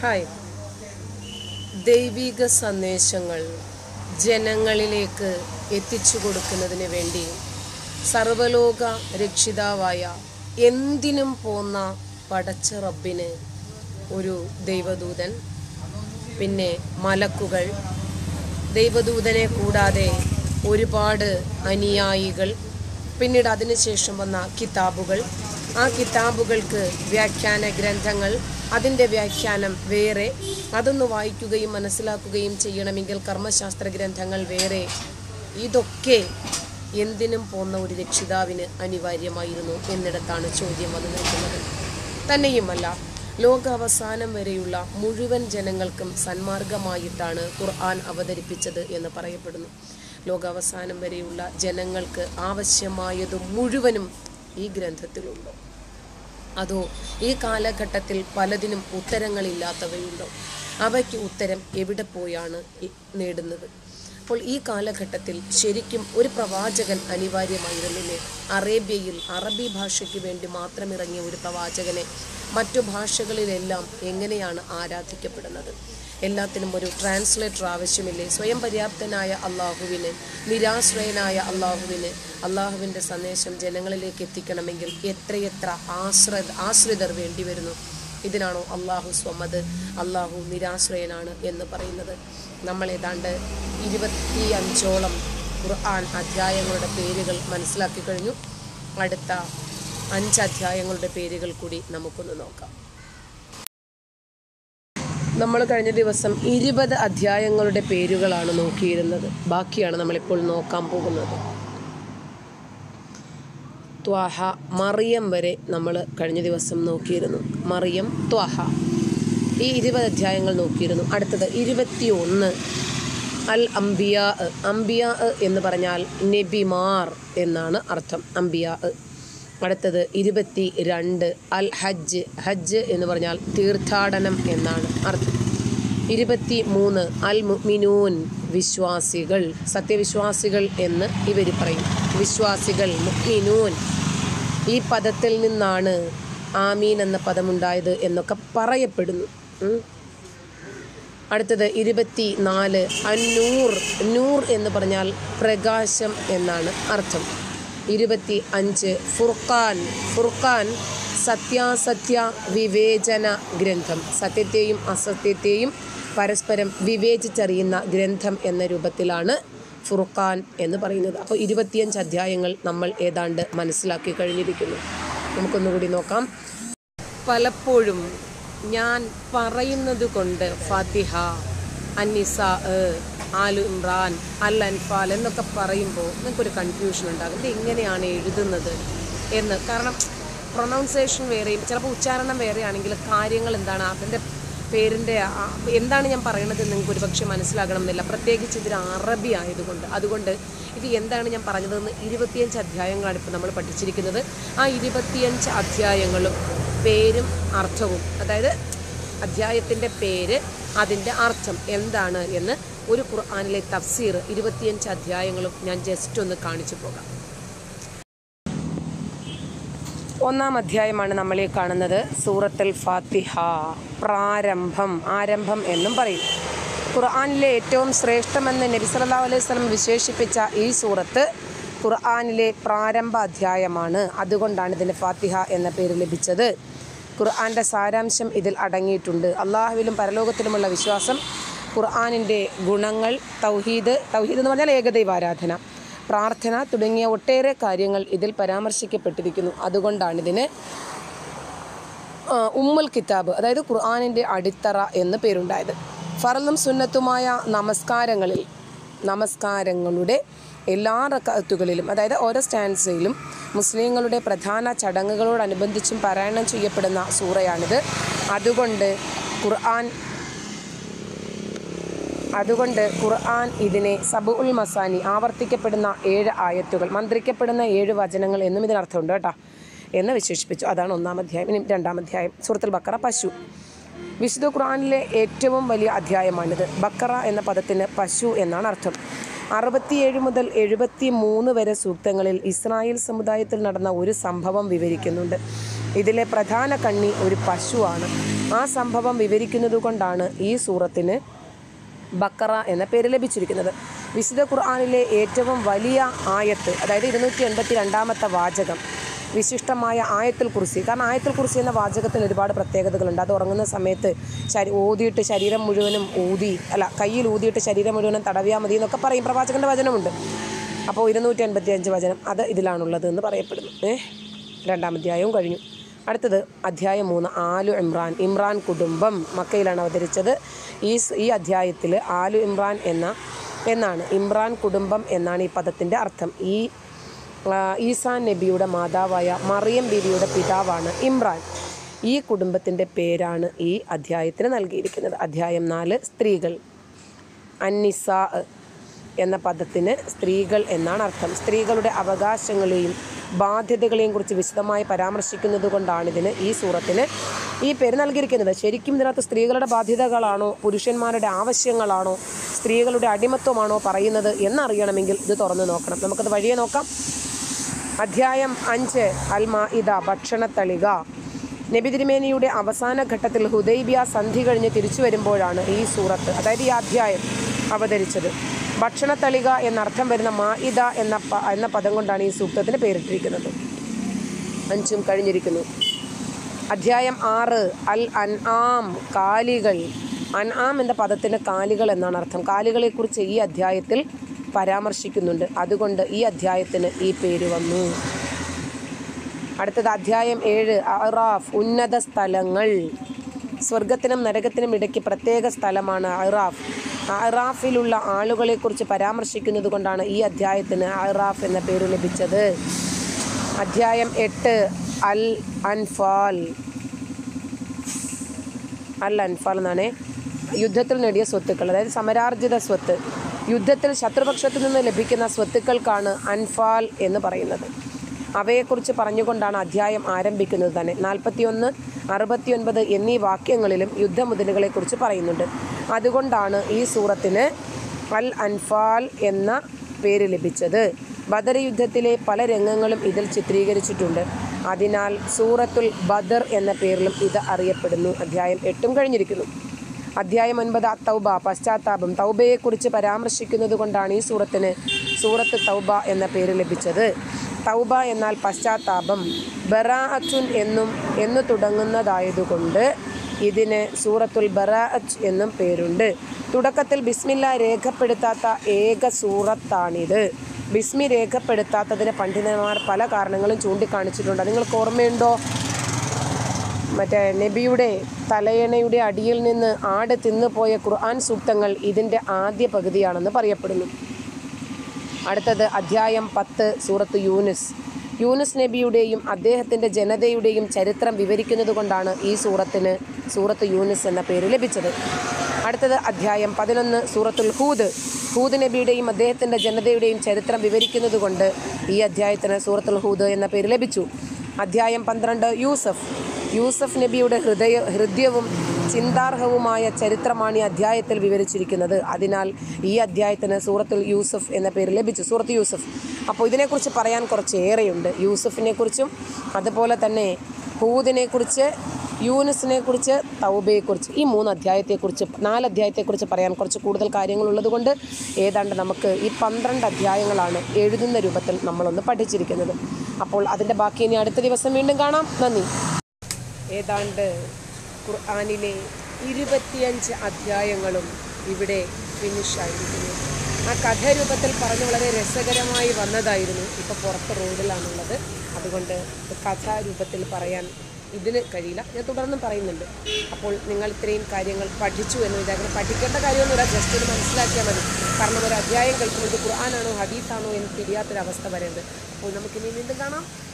Hi ദൈവിക സന്ദേശങ്ങൾ ജനങ്ങളിലേക്ക് എത്തിച്ചു കൊടുക്കുന്നതിന് വേണ്ടി സർവലോക രക്ഷിതാവായ എന്തിനും പോന്ന പടച്ച റബ്ബിന് ഒരു ദൈവദൂതൻ പിന്നെ മലക്കുകൾ ദൈവദൂതനെ കൂടാതെ ഒരുപാട് അനുയായികൾ പിന്നീട് അതിനുശേഷം വന്ന കിതാബുകൾ ആ കിതാബുകൾക്ക് വ്യാഖ്യാന ഗ്രന്ഥങ്ങൾ അതിൻ്റെ വ്യാഖ്യാനം വേറെ അതൊന്ന് വായിക്കുകയും മനസ്സിലാക്കുകയും ചെയ്യണമെങ്കിൽ കർമ്മശാസ്ത്ര ഗ്രന്ഥങ്ങൾ വേറെ ഇതൊക്കെ എന്തിനും പോന്ന ഒരു രക്ഷിതാവിന് അനിവാര്യമായിരുന്നു എന്നിടത്താണ് ചോദ്യം വന്നു നിൽക്കുന്നത് തന്നെയുമല്ല ലോകാവസാനം വരെയുള്ള മുഴുവൻ ജനങ്ങൾക്കും സന്മാർഗമായിട്ടാണ് ഖുർആൻ അവതരിപ്പിച്ചത് എന്ന് പറയപ്പെടുന്നു ലോകാവസാനം വരെയുള്ള ജനങ്ങൾക്ക് ആവശ്യമായത് മുഴുവനും ഈ ഗ്രന്ഥത്തിലുണ്ടോ അതോ ഈ കാലഘട്ടത്തിൽ പലതിനും ഉത്തരങ്ങളില്ലാത്തവയുണ്ടോ അവയ്ക്ക് ഉത്തരം എവിടെ പോയാണ് ഇ- നേടുന്നത് അപ്പോൾ ഈ കാലഘട്ടത്തിൽ ശരിക്കും ഒരു പ്രവാചകൻ അനിവാര്യമായിരുന്നില്ലേ അറേബ്യയിൽ അറബി ഭാഷയ്ക്ക് വേണ്ടി മാത്രം ഇറങ്ങിയ ഒരു പ്രവാചകനെ മറ്റു ഭാഷകളിലെല്ലാം എങ്ങനെയാണ് ആരാധിക്കപ്പെടുന്നത് എല്ലാത്തിനും ഒരു ട്രാൻസ്ലേറ്റർ ആവശ്യമില്ലേ സ്വയം പര്യാപ്തനായ അള്ളാഹുവിന് നിരാശ്രയനായ അള്ളാഹുവിന് അള്ളാഹുവിൻ്റെ സന്ദേശം ജനങ്ങളിലേക്ക് എത്തിക്കണമെങ്കിൽ എത്രയെത്ര ആശ്ര ആശ്രിതർ വേണ്ടി വരുന്നു ഇതിനാണോ അള്ളാഹു സ്വമത് അള്ളാഹു നിരാശ്രയനാണ് എന്ന് പറയുന്നത് നമ്മൾ ഏതാണ്ട് ഇരുപത്തി അഞ്ചോളം ഖുർആൻ അധ്യായങ്ങളുടെ പേരുകൾ മനസ്സിലാക്കി കഴിഞ്ഞു അടുത്ത അഞ്ച് അധ്യായങ്ങളുടെ പേരുകൾ കൂടി നമുക്കൊന്ന് നോക്കാം നമ്മൾ കഴിഞ്ഞ ദിവസം ഇരുപത് അധ്യായങ്ങളുടെ പേരുകളാണ് നോക്കിയിരുന്നത് ബാക്കിയാണ് നമ്മളിപ്പോൾ നോക്കാൻ പോകുന്നത് ത്വാഹ മറിയം വരെ നമ്മൾ കഴിഞ്ഞ ദിവസം നോക്കിയിരുന്നു മറിയം ത്വാഹ ഈ ഇരുപത് അധ്യായങ്ങൾ നോക്കിയിരുന്നു അടുത്തത് ഇരുപത്തി ഒന്ന് അൽ അംബിയ അംബിയ എന്ന് പറഞ്ഞാൽ നബിമാർ എന്നാണ് അർത്ഥം അംബിയ അടുത്തത് ഇരുപത്തി രണ്ട് അൽ ഹജ്ജ് ഹജ്ജ് എന്ന് പറഞ്ഞാൽ തീർത്ഥാടനം എന്നാണ് അർത്ഥം ഇരുപത്തി മൂന്ന് അൽ മുഅ്മിനൂൻ വിശ്വാസികൾ സത്യവിശ്വാസികൾ എന്ന് ഇവർ പറയും വിശ്വാസികൾ മുഅ്മിനൂൻ ഈ പദത്തിൽ നിന്നാണ് ആമീൻ എന്ന പദമുണ്ടായത് എന്നൊക്കെ പറയപ്പെടുന്നു ഉം. അടുത്തത് ഇരുപത്തി നാല് അന്നൂർ നൂർ എന്ന് പറഞ്ഞാൽ പ്രകാശം എന്നാണ് അർത്ഥം ഇരുപത്തി അഞ്ച് ഫുർഖാൻ ഫുർഖാൻ സത്യാസത്യ വിവേചന ഗ്രന്ഥം സത്യത്തെയും അസത്യത്തെയും പരസ്പരം വിവേചിച്ചറിയുന്ന ഗ്രന്ഥം എന്ന രൂപത്തിലാണ് ഫുർഖാൻ എന്ന് പറയുന്നത് അപ്പോൾ ഇരുപത്തിയഞ്ച് അധ്യായങ്ങൾ നമ്മൾ ഏതാണ്ട് മനസ്സിലാക്കി കഴിഞ്ഞിരിക്കുന്നു നമുക്കൊന്നുകൂടി നോക്കാം പലപ്പോഴും ഞാൻ പറയുന്നത് കൊണ്ട് ഫാത്തിഹ അന്നിസ ആലു ഇമ്രാൻ അൽ അൻഫാൽ എന്നൊക്കെ പറയുമ്പോൾ നിങ്ങൾക്കൊരു കൺഫ്യൂഷൻ ഉണ്ടാകും ഇത് എങ്ങനെയാണ് എഴുതുന്നത് എന്ന് കാരണം പ്രൊനൗൺസിയേഷൻ വേറെയും ചിലപ്പോൾ ഉച്ചാരണം വേറെയാണെങ്കിൽ കാര്യങ്ങൾ എന്താണ് അതിൻ്റെ പേരിൻ്റെ ആ- എന്താണ് ഞാൻ പറയണത് നിങ്ങൾക്ക് ഒരുപക്ഷെ മനസ്സിലാകണം എന്നില്ല പ്രത്യേകിച്ച് ഇതിൽ അറബി ആയതുകൊണ്ട് അതുകൊണ്ട് ഇത് എന്താണ് ഞാൻ പറഞ്ഞതെന്ന് ഇരുപത്തിയഞ്ച് അധ്യായങ്ങളാണ് ഇപ്പോൾ നമ്മൾ പഠിച്ചിരിക്കുന്നത് ആ ഇരുപത്തിയഞ്ച് അധ്യായങ്ങളും പേരും അർത്ഥവും അതായത് അധ്യായത്തിൻ്റെ പേര് അതിൻ്റെ അർത്ഥം എന്താണ് എന്ന് ഒരു ഖുർആാനിലെ തഫ്സീർ ഇരുപത്തിയഞ്ച് അധ്യായങ്ങളും ഞാൻ ജസ്റ്റ് ഒന്ന് കാണിച്ചു പോകാം ഒന്നാം അധ്യായമാണ് നമ്മൾ ഈ കാണുന്നത് സൂറത്തുൽ ഫാത്തിഹ പ്രാരംഭം ആരംഭം എന്നും പറയും ഖുർആാനിലെ ഏറ്റവും ശ്രേഷ്ഠമെന്ന് നബി സല്ലല്ലാഹു അലൈഹി വസല്ലം വിശേഷിപ്പിച്ച ഈ സൂറത്ത് ഖുർആാനിലെ പ്രാരംഭ അധ്യായമാണ് അതുകൊണ്ടാണ് ഇതിന് ഫാത്തിഹ എന്ന പേര് ലഭിച്ചത് ഖുർആാൻ്റെ സാരാംശം ഇതിൽ അടങ്ങിയിട്ടുണ്ട് അള്ളാഹുവിലും പരലോകത്തിലുമുള്ള വിശ്വാസം ഖുർആാനിൻ്റെ ഗുണങ്ങൾ തൗഹീദ് തൗഹീദ് എന്ന് പറഞ്ഞാൽ ഏകദൈവാരാധന പ്രാർത്ഥന തുടങ്ങിയ ഒട്ടേറെ കാര്യങ്ങൾ ഇതിൽ പരാമർശിക്കപ്പെട്ടിരിക്കുന്നു അതുകൊണ്ടാണ് ഇതിന് ആ, ഉമ്മുൽ കിതാബ് അതായത് ഖുർആാനിൻ്റെ അടിത്തറ എന്ന് പേരുണ്ടായത് ഫറലും സുന്നത്തുമായ നമസ്കാരങ്ങളിൽ നമസ്കാരങ്ങളുടെ എല്ലാ റക്കാത്തുകളിലും അതായത് ഓരോ സ്റ്റാൻസയിലും മുസ്ലിങ്ങളുടെ പ്രധാന ചടങ്ങുകളോടനുബന്ധിച്ചും പാരായണം ചെയ്യപ്പെടുന്ന സൂറയാണിത് അതുകൊണ്ട് ഖുർആൻ അതുകൊണ്ട് ഖുർആൻ ഇതിനെ സബു ഉൽ മസാനി ആവർത്തിക്കപ്പെടുന്ന ഏഴ് ആയത്തുകൾ മന്ത്രിക്കപ്പെടുന്ന ഏഴ് വചനങ്ങൾ എന്നും ഇതിനർത്ഥമുണ്ട് കേട്ടോ എന്ന് വിശേഷിപ്പിച്ചു അതാണ് ഒന്നാം അധ്യായം ഇനി രണ്ടാം അധ്യായം സൂറത്തുൽ ബക്കറ പശു വിശുദ്ധ ഖുർആനിലെ ഏറ്റവും വലിയ അധ്യായമാണിത് ബക്കറ എന്ന പദത്തിന് പശു എന്നാണ് അർത്ഥം അറുപത്തിയേഴ് മുതൽ എഴുപത്തി മൂന്ന് വരെ സൂക്തങ്ങളിൽ ഇസ്രായേൽ സമുദായത്തിൽ നടന്ന ഒരു സംഭവം വിവരിക്കുന്നുണ്ട് ഇതിലെ പ്രധാന കണ്ണി ഒരു പശുവാണ് ആ സംഭവം വിവരിക്കുന്നത് കൊണ്ടാണ് ഈ സൂറത്തിന് ബക്കറ എന്ന പേര് ലഭിച്ചിരിക്കുന്നത് വിശുദ്ധ ഖുർആാനിലെ ഏറ്റവും വലിയ ആയത്ത് അതായത് ഇരുന്നൂറ്റി എൺപത്തി രണ്ടാമത്തെ വാചകം വിശിഷ്ടമായ ആയത്തുൽ കുർസി കാരണം ആയത്തുൽ കുർസി എന്ന വാചകത്തിന് ഒരുപാട് പ്രത്യേകതകളുണ്ട് അത് ഉറങ്ങുന്ന സമയത്ത് ശരി ഊതിയിട്ട് ശരീരം മുഴുവനും ഊതി അല്ല കയ്യിൽ ഊതിയിട്ട് ശരീരം മുഴുവനും തടവിയാൽ മതി എന്നൊക്കെ പറയും പ്രവാചകൻ്റെ വചനമുണ്ട് അപ്പോൾ ഇരുന്നൂറ്റി എൺപത്തി അഞ്ച് വചനം അത് ഇതിലാണുള്ളത് എന്ന് പറയപ്പെടുന്നു ഏ രണ്ടാം അധ്യായവും കഴിഞ്ഞു അടുത്തത് അധ്യായം മൂന്ന് ആലു ഇമ്രാൻ ഇമ്രാൻ കുടുംബം മക്കയിലാണ് അവതരിച്ചത് ഈ സ്- ഈ അധ്യായത്തിൽ ആലു ഇമ്രാൻ എന്ന എന്നാണ് ഇമ്രാൻ കുടുംബം എന്നാണ് ഈ പദത്തിൻ്റെ അർത്ഥം ഈ ആ, ഈസാൻ നബിയുടെ മാതാവായ മറിയം ബീവിയുടെ പിതാവാണ് ഇമ്രാൻ ഈ കുടുംബത്തിൻ്റെ പേരാണ് ഈ അധ്യായത്തിന് നൽകിയിരിക്കുന്നത് അധ്യായം നാല് സ്ത്രീകൾ അന്നിസാ എന്ന പദത്തിന് സ്ത്രീകൾ എന്നാണ് അർത്ഥം സ്ത്രീകളുടെ അവകാശങ്ങളെയും ബാധ്യതകളെയും കുറിച്ച് വിശദമായി പരാമർശിക്കുന്നത് കൊണ്ടാണ് ഇതിന് ഈ സൂറത്തിന് ഈ പേര് നൽകിയിരിക്കുന്നത് ശരിക്കും ഇതിനകത്ത് സ്ത്രീകളുടെ ബാധ്യതകളാണോ പുരുഷന്മാരുടെ ആവശ്യങ്ങളാണോ സ്ത്രീകളുടെ അടിമത്വമാണോ പറയുന്നത് എന്നറിയണമെങ്കിൽ ഇത് തുറന്നു നോക്കണം നമുക്കത് വഴിയെ നോക്കാം അധ്യായം അഞ്ച് അൽമ ഇത ഭക്ഷണത്തളിക നബി തിരുമേനിയുടെ അവസാന ഘട്ടത്തിൽ ഹുദൈബിയ സന്ധി കഴിഞ്ഞ് തിരിച്ചു വരുമ്പോഴാണ് ഈ സൂറത്ത് അതായത് ഈ അധ്യായം അവതരിച്ചത് ഭക്ഷണത്തളിക എന്നർത്ഥം വരുന്ന മാഇദ എന്ന പ എന്ന പദം കൊണ്ടാണ് ഈ സൂക്തത്തിന് പേരിട്ടിരിക്കുന്നത് അഞ്ചും കഴിഞ്ഞിരിക്കുന്നു അധ്യായം ആറ് അൽ അൻ ആം കാലികൾ അൻ ആം എന്ന പദത്തിന് കാലികൾ എന്നാണ് അർത്ഥം കാലികളെക്കുറിച്ച് ഈ അധ്യായത്തിൽ പരാമർശിക്കുന്നുണ്ട് അതുകൊണ്ട് ഈ അധ്യായത്തിന് ഈ പേര് വന്നു അടുത്തത് അധ്യായം ഏഴ് അറാഫ് ഉന്നത സ്ഥലങ്ങൾ സ്വർഗത്തിനും നരകത്തിനും ഇടയ്ക്ക് പ്രത്യേക സ്ഥലമാണ് അറാഫ് അറാഫിലുള്ള ആളുകളെക്കുറിച്ച് പരാമർശിക്കുന്നത് കൊണ്ടാണ് ഈ അധ്യായത്തിന് അറാഫ് എന്ന പേര് ലഭിച്ചത് അധ്യായം എട്ട് അൽ അൻഫാൽ അൽ അൻഫാൽ എന്നാണ് യുദ്ധത്തിൽ നേടിയ സ്വത്തുക്കൾ അതായത് സമരാർജിത സ്വത്ത് യുദ്ധത്തിൽ ശത്രുപക്ഷത്തു നിന്ന് ലഭിക്കുന്ന സ്വത്തുക്കൾക്കാണ് അൻഫാൽ എന്ന് പറയുന്നത് അവയെക്കുറിച്ച് പറഞ്ഞുകൊണ്ടാണ് അധ്യായം ആരംഭിക്കുന്നത് തന്നെ നാൽപ്പത്തിയൊന്ന് അറുപത്തിയൊൻപത് എന്നീ വാക്യങ്ങളിലും യുദ്ധമുതലുകളെക്കുറിച്ച് പറയുന്നുണ്ട് അതുകൊണ്ടാണ് ഈ സൂറത്തിന് അൽ അൻഫാൽ എന്ന പേര് ലഭിച്ചത് ബദർ യുദ്ധത്തിലെ പല രംഗങ്ങളും ഇതിൽ ചിത്രീകരിച്ചിട്ടുണ്ട് അതിനാൽ സൂറത്തുൽ ബദർ എന്ന പേരിലും ഇത് അറിയപ്പെടുന്നു അധ്യായം എട്ടും കഴിഞ്ഞിരിക്കുന്നു അധ്യായം ഒൻപത് തൗബ പശ്ചാത്താപം തൗബയെക്കുറിച്ച് പരാമർശിക്കുന്നത് കൊണ്ടാണ് ഈ സൂറത്തിന് സൂറത്ത് തൗബ എന്ന പേര് ലഭിച്ചത് തൗബ എന്നാൽ പശ്ചാത്താപം ബറാഅത്തുൻ എന്നും എന്ന് തുടങ്ങുന്നതായതുകൊണ്ട് ഇതിന് സൂറത്തുൽ ബറാഅത്ത് എന്നും പേരുണ്ട് തുടക്കത്തിൽ ബിസ്മില്ല രേഖപ്പെടുത്താത്ത ഏക സൂറത്താണിത് ബിസ്മി രേഖപ്പെടുത്താത്തതിന് പണ്ഡിതന്മാർ പല കാരണങ്ങളും ചൂണ്ടിക്കാണിച്ചിട്ടുണ്ട് നിങ്ങൾക്ക് ഓർമ്മയുണ്ടോ മറ്റേ നബിയുടെ തലയണയുടെ അടിയിൽ നിന്ന് ആട് തിന്നുപോയ ഖുർആൻ സൂക്തങ്ങൾ ഇതിൻ്റെ ആദ്യ പകുതിയാണെന്ന് പറയപ്പെടുന്നു അടുത്തത് അധ്യായം പത്ത് സൂറത്ത് യൂനുസ് യൂനുസ് നബിയുടെയും അദ്ദേഹത്തിൻ്റെ ജനതയുടെയും ചരിത്രം വിവരിക്കുന്നത് കൊണ്ടാണ് ഈ സൂറത്തിന് സൂറത്ത് യൂനുസ് എന്ന പേര് ലഭിച്ചത് അടുത്തത് അധ്യായം പതിനൊന്ന് സൂറത്തുൽ ഹൂദ് ഹൂദ് നബിയുടെയും അദ്ദേഹത്തിൻ്റെ ജനതയുടെയും ചരിത്രം വിവരിക്കുന്നത് കൊണ്ട് ഈ അധ്യായത്തിന് സൂറത്തുൽ ഹൂദ് എന്ന പേര് ലഭിച്ചു അധ്യായം പന്ത്രണ്ട് യൂസഫ് യൂസഫ് നബിയുടെ ഹൃദയ ഹൃദ്യവും ചിന്താർഹവുമായ ചരിത്രമാണ് ഈ അധ്യായത്തിൽ വിവരിച്ചിരിക്കുന്നത് അതിനാൽ ഈ അധ്യായത്തിന് സൂറത്തുൽ യൂസഫ് എന്ന പേര് ലഭിച്ചു സൂറത്ത് യൂസഫ് അപ്പോൾ ഇതിനെക്കുറിച്ച് പറയാൻ കുറച്ച് ഏറെയുണ്ട് യൂസഫിനെ കുറിച്ചും അതുപോലെ തന്നെ ഹൂദിനെ കുറിച്ച് യൂനുസിനെ കുറിച്ച് തൗബയെക്കുറിച്ച് ഈ മൂന്ന് അധ്യായത്തെക്കുറിച്ച് നാല് അധ്യായത്തെക്കുറിച്ച് പറയാൻ കുറച്ച് കൂടുതൽ കാര്യങ്ങളുള്ളത് കൊണ്ട് ഏതാണ്ട് നമുക്ക് ഈ പന്ത്രണ്ട് അധ്യായങ്ങളാണ് എഴുതുന്ന രൂപത്തിൽ നമ്മളൊന്ന് പഠിച്ചിരിക്കുന്നത് അപ്പോൾ അതിൻ്റെ ബാക്കി ഇനി അടുത്ത ദിവസം വീണ്ടും കാണാം നന്ദി ഏതാണ്ട് ഖുർആാനിലെ ഇരുപത്തിയഞ്ച് അധ്യായങ്ങളും ഇവിടെ ഫിനിഷായിരിക്കുന്നു ആ കഥാരൂപത്തിൽ പറഞ്ഞ് വളരെ രസകരമായി വന്നതായിരുന്നു ഇപ്പോൾ പുറത്ത് റോഡിലാണുള്ളത് അതുകൊണ്ട് ഇത് കഥാരൂപത്തിൽ പറയാൻ ഇതിന് കഴിയില്ല ഞാൻ തുടർന്നും പറയുന്നുണ്ട് അപ്പോൾ നിങ്ങൾ ഇത്രയും കാര്യങ്ങൾ പഠിച്ചു എന്ന് വിചാരിക്കണം പഠിക്കേണ്ട കാര്യമൊന്നുമില്ല ജസ്റ്റ് ഒന്ന് മനസ്സിലാക്കിയാൽ മതി കാരണം ഒരു അധ്യായം കേൾക്കുമ്പോൾ ഇത് ഖുർആാനാണോ ഹദീസാണോ എന്ന് തിരിയാത്തൊരവസ്ഥ വരരുത് അപ്പോൾ നമുക്കിനി വീണ്ടും കാണാം